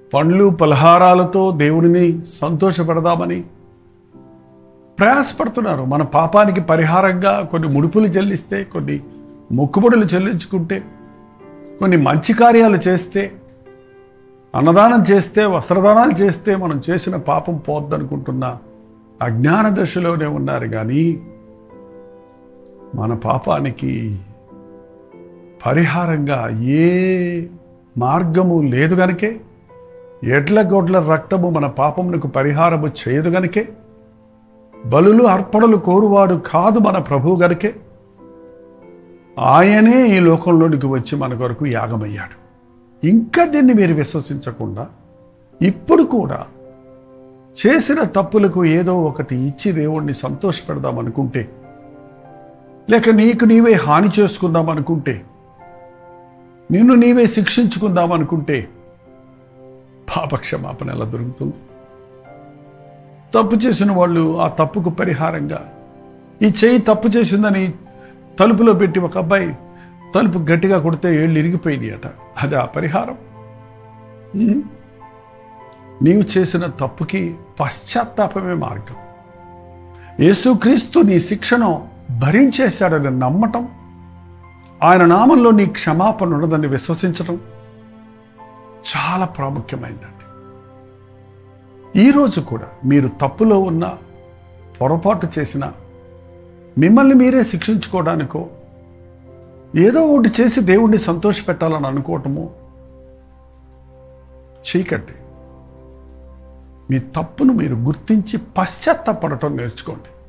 పండ్లు పలహారాలతో దేవుడిని సంతోషపెడదామని ప్రయాసపడుతున్నారు మన పాపానికి పరిహారంగా కొన్ని ముడుపులు చెల్లిస్తే కొన్ని మొక్కుబడులు చెల్లించుకుంటే కొన్ని మంచి కార్యాలు చేస్తే అన్నదానం చేస్తే వస్త్రదానాలు చేస్తే మనం చేసిన పాపం పోద్దనుకుంటున్న అజ్ఞాన దశలోనే ఉన్నారు కానీ మన పాపానికి పరిహారంగా ఏ మార్గము లేదు గనుకే ఎడ్ల గొడ్ల రక్తము మన పాపమునకు పరిహారము చేయదు గనుకే బలులు అర్పణలు కోరువాడు కాదు మన ప్రభు గనుకే ఆయనే ఈ లోకంలోనికి వచ్చి మన కొరకు యాగమయ్యాడు ఇంకా దీన్ని మీరు విశ్వసించకుండా ఇప్పుడు కూడా చేసిన తప్పులకు ఏదో ఒకటి ఇచ్చి దేవుణ్ణి సంతోషపెడదాం అనుకుంటే లేక నీకు నీవే హాని చేసుకుందాం అనుకుంటే నిన్ను నీవే శిక్షించుకుందాం అనుకుంటే పాపక్షమాపణ ఎలా దొరుకుతుంది తప్పు చేసిన వాళ్ళు ఆ తప్పుకు పరిహారంగా ఈ చెయ్యి తప్పు చేసిందని తలుపులో పెట్టి ఒక అబ్బాయి తలుపు గట్టిగా కొడితే ఏళ్ళు ఇరిగిపోయింది అట అది ఆ పరిహారం ఉమ్. నీవు చేసిన తప్పుకి పశ్చాత్తాపమే మార్గం యేసుక్రీస్తు నీ శిక్షను భరించేశాడని నమ్మటం ఆయన నామంలో నీ క్షమాపణ ఉన్నదని విశ్వసించటం చాలా ప్రాముఖ్యమైందండి ఈరోజు కూడా మీరు తప్పులో ఉన్న పొరపాటు చేసిన మిమ్మల్ని మీరే శిక్షించుకోవడానికో ఏదో ఒకటి చేసి దేవుణ్ణి సంతోషపెట్టాలని అనుకోవటము చేయకండి మీ తప్పును మీరు గుర్తించి పశ్చాత్తాపడటం నేర్చుకోండి